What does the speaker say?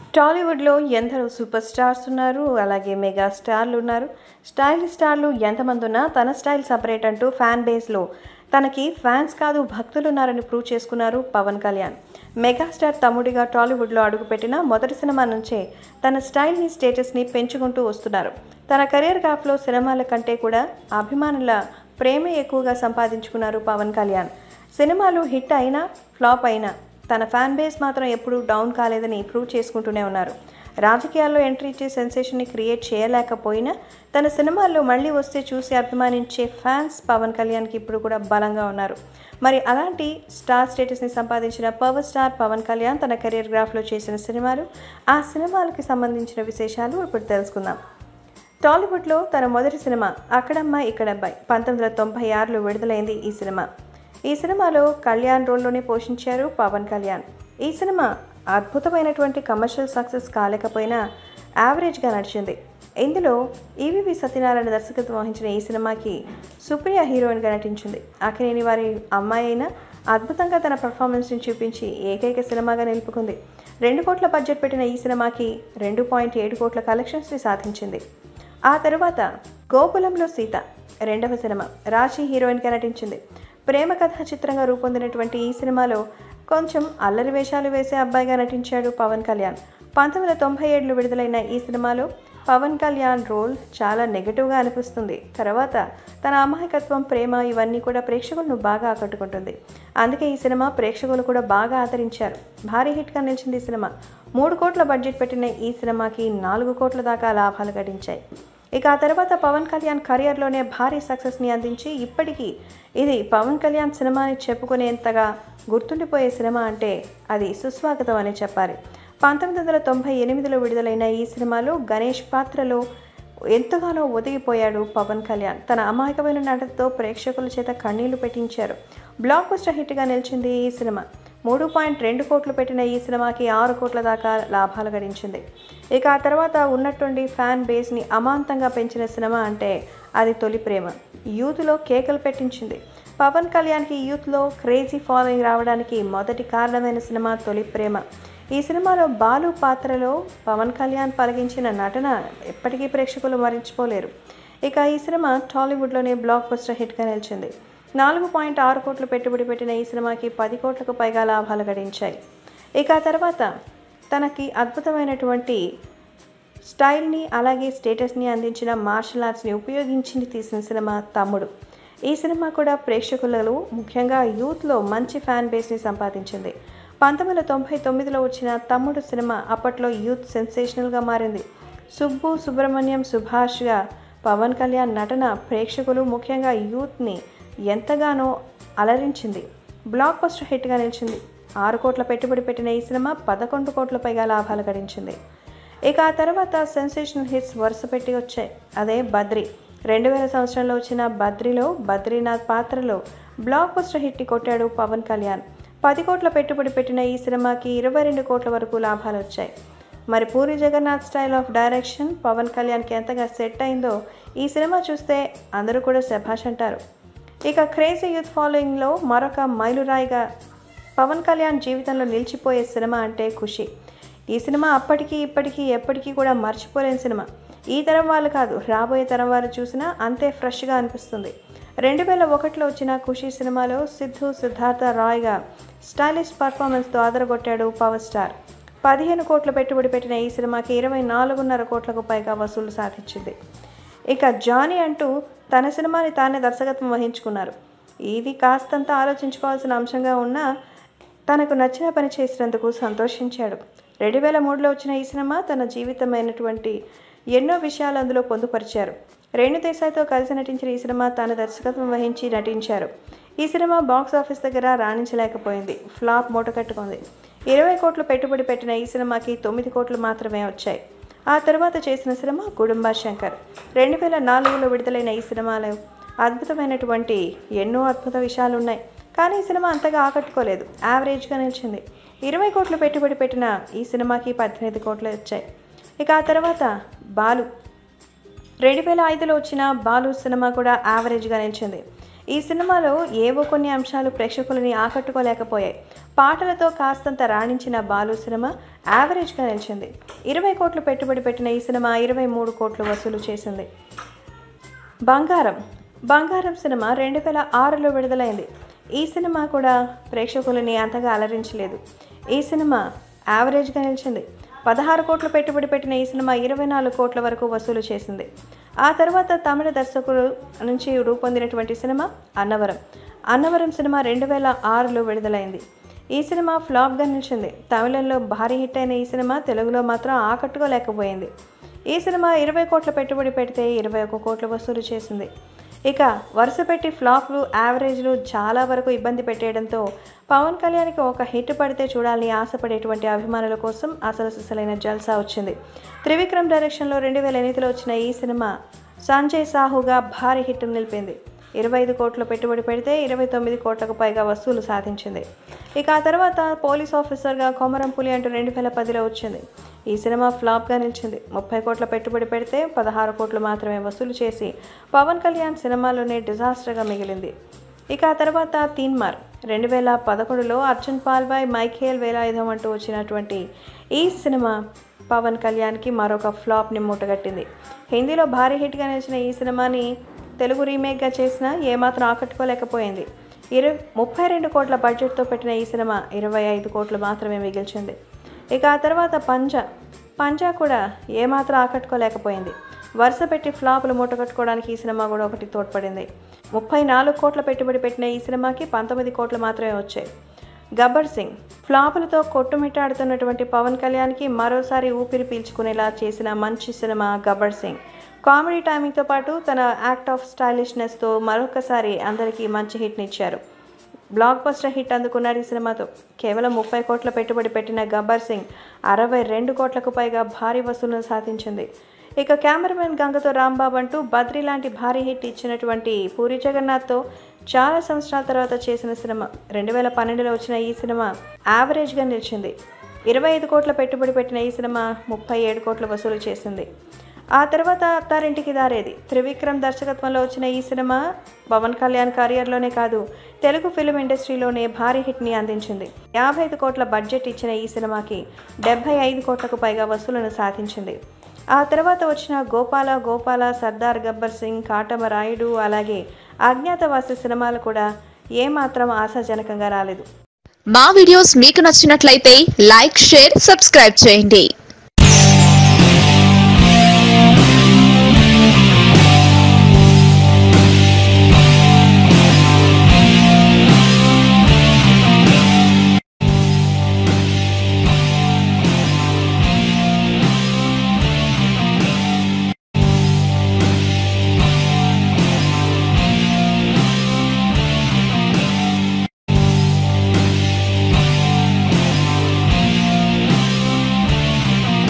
టాలీవుడ్లో ఎందరో super stars ఉన్నారు అలాగే మెగా స్టార్లు ఉన్నారు స్టైల్ స్టార్లు ఎంతమంది ఉన్నా తన స్టైల్ సపరేట్ అంటూ ఫ్యాన్ బేస్లో తనకి ఫ్యాన్స్ కాదు భక్తులు ఉన్నారని ప్రూవ్ చేసుకున్నారు పవన్ కళ్యాణ్ మెగాస్టార్ తమ్ముడిగా టాలీవుడ్లో అడుగుపెట్టిన మొదటి సినిమా నుంచే తన స్టైల్ని స్టేటస్ని పెంచుకుంటూ వస్తున్నారు తన కెరీర్ గ్రాఫ్లో సినిమాల కంటే కూడా అభిమానుల ప్రేమ ఎక్కువగా సంపాదించుకున్నారు పవన్ కళ్యాణ్ సినిమాలు హిట్ అయినా ఫ్లాప్ అయినా తన ఫ్యాన్ బేస్ మాత్రం ఎప్పుడూ డౌన్ కాలేదని ప్రూవ్ చేసుకుంటూనే ఉన్నారు రాజకీయాల్లో ఎంట్రీ ఇచ్చి సెన్సేషన్ని క్రియేట్ చేయలేకపోయినా తన సినిమాల్లో మళ్ళీ వస్తే చూసి అభిమానించే ఫ్యాన్స్ పవన్ కళ్యాణ్కి ఇప్పుడు కూడా బలంగా ఉన్నారు మరి అలాంటి స్టార్ స్టేటస్ని సంపాదించిన పవర్ స్టార్ పవన్ కళ్యాణ్ తన కెరీర్ గ్రాఫ్లో చేసిన సినిమాలు ఆ సినిమాలకి సంబంధించిన విశేషాలు ఇప్పుడు తెలుసుకుందాం టాలీవుడ్లో తన మొదటి సినిమా అక్కడమ్మ ఇక్కడబ్బాయి పంతొమ్మిది వందల తొంభై ఆరులో విడుదలైంది ఈ సినిమా ఈ సినిమాలో కళ్యాణ్ రోల్లోనే పోషించారు పవన్ కళ్యాణ్ ఈ సినిమా అద్భుతమైనటువంటి కమర్షియల్ సక్సెస్ కాలేకపోయినా యావరేజ్గా నడిచింది ఇందులో ఈవివి సత్యనారాయణ దర్శకత్వం వహించిన ఈ సినిమాకి సుప్రియ హీరోయిన్గా నటించింది అఖినేని వారి అమ్మాయి అయినా అద్భుతంగా తన పర్ఫార్మెన్స్ని చూపించి ఏకైక సినిమాగా నిలుపుకుంది రెండు కోట్ల బడ్జెట్ పెట్టిన ఈ సినిమాకి రెండు పాయింట్ ఏడు కోట్ల కలెక్షన్స్ని సాధించింది ఆ తరువాత గోకులంలో సీత రెండవ సినిమా రాశి హీరోయిన్గా నటించింది ప్రేమ కథా చిత్రంగా రూపొందినటువంటి ఈ సినిమాలో కొంచెం అల్లరి వేషాలు వేసే అబ్బాయిగా నటించాడు పవన్ కళ్యాణ్ పంతొమ్మిది వందల తొంభై ఏడులో విడుదలైన ఈ సినిమాలో పవన్ కళ్యాణ్ రోల్ చాలా నెగటివ్గా అనిపిస్తుంది తర్వాత తన అమాయకత్వం ప్రేమ ఇవన్నీ కూడా ప్రేక్షకులను బాగా ఆకట్టుకుంటుంది అందుకే ఈ సినిమా ప్రేక్షకులు కూడా బాగా ఆదరించారు భారీ హిట్గా నిలిచింది ఈ సినిమా మూడు కోట్ల బడ్జెట్ పెట్టిన ఈ సినిమాకి నాలుగు కోట్ల దాకా లాభాలు గడించాయి ఇక ఆ తర్వాత పవన్ కళ్యాణ్ కెరియర్లోనే భారీ సక్సెస్ని అందించి ఇప్పటికీ ఇది పవన్ కళ్యాణ్ సినిమా అని చెప్పుకునేంతగా గుర్తుండిపోయే సినిమా అంటే అది సుస్వాగతం అని చెప్పాలి పంతొమ్మిది వందల తొంభై ఎనిమిదిలో విడుదలైన ఈ సినిమాలో గణేష్ పాత్రలో ఎంతగానో ఒదిగిపోయాడు పవన్ కళ్యాణ్ తన అమాయకమైన నటనతో ప్రేక్షకుల చేత కన్నీళ్లు పెట్టించారు బ్లాక్ బస్టర్ హిట్గా నిలిచింది ఈ సినిమా మూడు పాయింట్ రెండు కోట్లు పెట్టిన ఈ సినిమాకి ఆరు కోట్ల దాకా లాభాలు గడించింది ఇక ఆ తర్వాత ఉన్నట్టుండి ఫ్యాన్ బేస్ని అమాంతంగా పెంచిన సినిమా అంటే అది తొలి ప్రేమ యూత్లో కేకలు పెట్టించింది పవన్ కళ్యాణ్కి యూత్లో క్రేజీ ఫాలోయింగ్ రావడానికి మొదటి కారణమైన సినిమా తొలి ప్రేమ ఈ సినిమాలో బాలు పాత్రలో పవన్ కళ్యాణ్ పలికించిన నటన ఎప్పటికీ ప్రేక్షకులు మరించిపోలేరు ఇక ఈ సినిమా టాలీవుడ్లోనే బ్లాక్ బస్టర్ హిట్గా నిలిచింది నాలుగు పాయింట్ ఆరు కోట్లు పెట్టుబడి పెట్టిన ఈ సినిమాకి పది కోట్లకు పైగా లాభాలు గడించాయి ఇక ఆ తర్వాత తనకి అద్భుతమైనటువంటి స్టైల్ని అలాగే స్టేటస్ని అందించిన మార్షల్ ఆర్ట్స్ని ఉపయోగించి తీసిన సినిమా తమ్ముడు ఈ సినిమా కూడా ప్రేక్షకులలో ముఖ్యంగా యూత్లో మంచి ఫ్యాన్ బేస్ని సంపాదించింది పంతొమ్మిది వందల తొంభై తొమ్మిదిలో వచ్చిన తమ్ముడు సినిమా అప్పట్లో యూత్ సెన్సేషనల్గా మారింది సుబ్బు సుబ్రహ్మణ్యం సుభాష్గా పవన్ కళ్యాణ్ నటన ప్రేక్షకులు ముఖ్యంగా యూత్ని ఎంతగానో అలరించింది బ్లాక్ బస్టర్ హిట్గా నిలిచింది ఆరు కోట్ల పెట్టుబడి పెట్టిన ఈ సినిమా పదకొండు కోట్ల పైగా లాభాలు గడించింది ఇక ఆ తర్వాత సెన్సేషనల్ హిట్స్ వరుస పెట్టి వచ్చాయి అదే బద్రి రెండు వేల సంవత్సరంలో వచ్చిన బద్రిలో బద్రీనాథ్ పాత్రలో బ్లాక్ బస్టర్ హిట్ కొట్టాడు పవన్ కళ్యాణ్ పది కోట్ల పెట్టుబడి పెట్టిన ఈ సినిమాకి ఇరవై రెండు కోట్ల వరకు లాభాలు వచ్చాయి మరి Puri Jagannath style of direction Pawan కళ్యాణ్కి ఎంతగా సెట్ అయిందో ఈ సినిమా చూస్తే అందరూ కూడా శభాష్ అంటారు ఇక క్రేజీ యూత్ ఫాలోయింగ్లో మరొక మైలురాయిగా పవన్ కళ్యాణ్ జీవితంలో నిలిచిపోయే సినిమా అంటే ఖుషి ఈ సినిమా అప్పటికి ఇప్పటికీ ఎప్పటికీ కూడా మర్చిపోలేని సినిమా ఈ తరం వాళ్ళు కాదు రాబోయే తరం వారు చూసినా అంతే ఫ్రెష్గా అనిపిస్తుంది రెండు వేల ఒకటిలో వచ్చిన ఖుషి సినిమాలో సిద్ధు సిద్ధార్థ రాయ్గా స్టైలిష్ పర్ఫార్మెన్స్తో ఆదరగొట్టాడు పవర్ స్టార్ పదిహేను కోట్ల పెట్టుబడి పెట్టిన ఈ సినిమాకి ఇరవై నాలుగున్నర కోట్లకు పైగా వసూలు సాధించింది ఇక జానీ అంటూ తన సినిమాని తానే దర్శకత్వం వహించుకున్నారు ఇది కాస్తంత ఆలోచించుకోవాల్సిన అంశంగా ఉన్నా తనకు నచ్చిన పని చేసినందుకు సంతోషించాడు రెండు వేల మూడులో వచ్చిన ఈ సినిమా తన జీవితమైనటువంటి ఎన్నో విషయాలు అందులో పొందుపరిచారు రేణు దేశాయ్తో కలిసి నటించిన ఈ సినిమా తాను దర్శకత్వం వహించి నటించారు ఈ సినిమా బాక్స్ ఆఫీస్ దగ్గర రాణించలేకపోయింది ఫ్లాప్ మూట కట్టుకుంది ఇరవై కోట్లు పెట్టుబడి పెట్టిన ఈ సినిమాకి తొమ్మిది కోట్లు మాత్రమే వచ్చాయి ఆ తర్వాత చేసిన సినిమా కుటుంబ శంకర్ రెండు వేల నాలుగులో విడుదలైన ఈ సినిమాలో అద్భుతమైనటువంటి ఎన్నో అద్భుత విషయాలు ఉన్నాయి కానీ ఈ సినిమా అంతగా ఆకట్టుకోలేదు యావరేజ్గా నిలిచింది ఇరవై కోట్లు పెట్టుబడి పెట్టిన ఈ సినిమాకి పద్దెనిమిది కోట్లు వచ్చాయి ఇక ఆ తర్వాత బాలు రెండు వేల ఐదులో వచ్చిన బాలు సినిమా కూడా యావరేజ్గా నిలిచింది ఈ సినిమాలో ఏవో కొన్ని అంశాలు ప్రేక్షకులని ఆకట్టుకోలేకపోయాయి పాటలతో కాస్తంత రాణించిన బాలు సినిమా యావరేజ్గా నిలిచింది ఇరవై కోట్లు పెట్టుబడి పెట్టిన ఈ సినిమా ఇరవై మూడు కోట్లు వసూలు చేసింది బంగారం బంగారం సినిమా రెండు వేల ఆరులో విడుదలైంది ఈ సినిమా కూడా ప్రేక్షకులని అంతగా అలరించలేదు ఈ సినిమా యావరేజ్గా నిలిచింది పదహారు కోట్లు పెట్టుబడి పెట్టిన ఈ సినిమా ఇరవై నాలుగు కోట్ల వరకు వసూలు చేసింది ఆ తర్వాత తమిళ దర్శకుడు నుంచి రూపొందినటువంటి సినిమా అన్నవరం అన్నవరం సినిమా రెండు వేల ఆరులో విడుదలైంది ఈ సినిమా ఫ్లాప్గా నిలిచింది తమిళంలో భారీ హిట్ అయిన ఈ సినిమా తెలుగులో మాత్రం ఆకట్టుకోలేకపోయింది ఈ సినిమా ఇరవై కోట్ల పెట్టుబడి పెడితే ఇరవై ఒక్క కోట్ల వసూలు చేసింది ఇక వరుస పెట్టి ఫ్లాప్లు యావరేజ్లు చాలా వరకు ఇబ్బంది పెట్టేయడంతో పవన్ కళ్యాణ్కి ఒక హిట్ పడితే చూడాలని ఆశపడేటువంటి అభిమానుల కోసం అసలు సిసలైన జల్సా వచ్చింది త్రివిక్రమ్ డైరెక్షన్లో రెండు వేల ఎనిమిదిలో వచ్చిన ఈ సినిమా సంజయ్ సాహుగా భారీ హిట్ నిలిపింది ఇరవై ఐదు కోట్ల పెట్టుబడి పెడితే ఇరవై తొమ్మిది కోట్లకు పైగా వసూలు సాధించింది ఇక ఆ తర్వాత పోలీస్ ఆఫీసర్గా కొమరం పులి అంటూ రెండు వేల పదిలో వచ్చింది ఈ సినిమా ఫ్లాప్గా నిలిచింది ముప్పై కోట్ల పెట్టుబడి పెడితే పదహారు కోట్లు మాత్రమే వసూలు చేసి పవన్ కళ్యాణ్ సినిమాలోనే డిజాస్టర్గా మిగిలింది ఇక ఆ తర్వాత తీన్మార్ రెండు వేల పదకొండులో అర్జున్ పాల్బాయ్ మైఖేల్ వేలాయుధం అంటూ వచ్చినటువంటి ఈ సినిమా పవన్ కళ్యాణ్కి మరొక ఫ్లాప్ని మూటగట్టింది హిందీలో భారీ హిట్గా నిలిచిన ఈ సినిమాని తెలుగు రీమేక్గా చేసినా ఏమాత్రం ఆకట్టుకోలేకపోయింది ఇరవై ముప్పై రెండు కోట్ల బడ్జెట్తో పెట్టిన ఈ సినిమా ఇరవై ఐదు కోట్లు మాత్రమే మిగిల్చింది ఇక ఆ తర్వాత పంజా పంజా కూడా ఏమాత్రం ఆకట్టుకోలేకపోయింది వరుస పెట్టి ఫ్లాపులు మూటగట్టుకోవడానికి ఈ సినిమా కూడా ఒకటి తోడ్పడింది ముప్పై నాలుగు కోట్ల పెట్టుబడి పెట్టిన ఈ సినిమాకి పంతొమ్మిది కోట్లు మాత్రమే వచ్చాయి గబ్బర్ సింగ్ ఫ్లాపులతో కొట్టుమిట్టాడుతున్నటువంటి పవన్ కళ్యాణ్కి మరోసారి ఊపిరి పీల్చుకునేలా చేసిన మంచి సినిమా గబ్బర్ సింగ్ కామెడీ టైమింగ్తో పాటు తన యాక్ట్ ఆఫ్ స్టైలిష్నెస్తో మరొకసారి అందరికీ మంచి హిట్నిచ్చారు బ్లాక్ బస్టర్ హిట్ అందుకున్నారు ఈ సినిమాతో కేవలం ముప్పై కోట్ల పెట్టుబడి పెట్టిన గబ్బర్ సింగ్ అరవై రెండు కోట్లకు పైగా భారీ వసూలును సాధించింది ఇక కెమెరామెన్ గంగతో రాంబాబు అంటూ బద్రి లాంటి భారీ హిట్ ఇచ్చినటువంటి పూరి జగన్నాథ్తో చాలా సంవత్సరాల తర్వాత చేసిన సినిమా రెండు వేల పన్నెండులో వచ్చిన ఈ సినిమా యావరేజ్గా నిలిచింది ఇరవై ఐదు కోట్ల పెట్టుబడి పెట్టిన ఈ సినిమా ముప్పై ఏడు కోట్ల వసూలు చేసింది ఆ తర్వాత అత్తారింటికి దారేది త్రివిక్రమ్ దర్శకత్వంలో వచ్చిన ఈ సినిమా పవన్ కళ్యాణ్ కెరియర్లోనే కాదు తెలుగు ఫిలిం ఇండస్ట్రీలోనే భారీ హిట్ని అందించింది యాభై ఐదు కోట్ల బడ్జెట్ ఇచ్చిన ఈ సినిమాకి డెబ్బై ఐదు కోట్లకు పైగా వసూలను సాధించింది ఆ తర్వాత వచ్చిన గోపాల గోపాల సర్దార్ గబ్బర్ సింగ్ కాటమ రాయుడు అలాగే అజ్ఞాతవాసి సినిమాలు కూడా ఏమాత్రం ఆశాజనకంగా రాలేదు మా వీడియోస్ మీకు నచ్చినట్లయితే లైక్ షేర్ సబ్స్క్రైబ్ చేయండి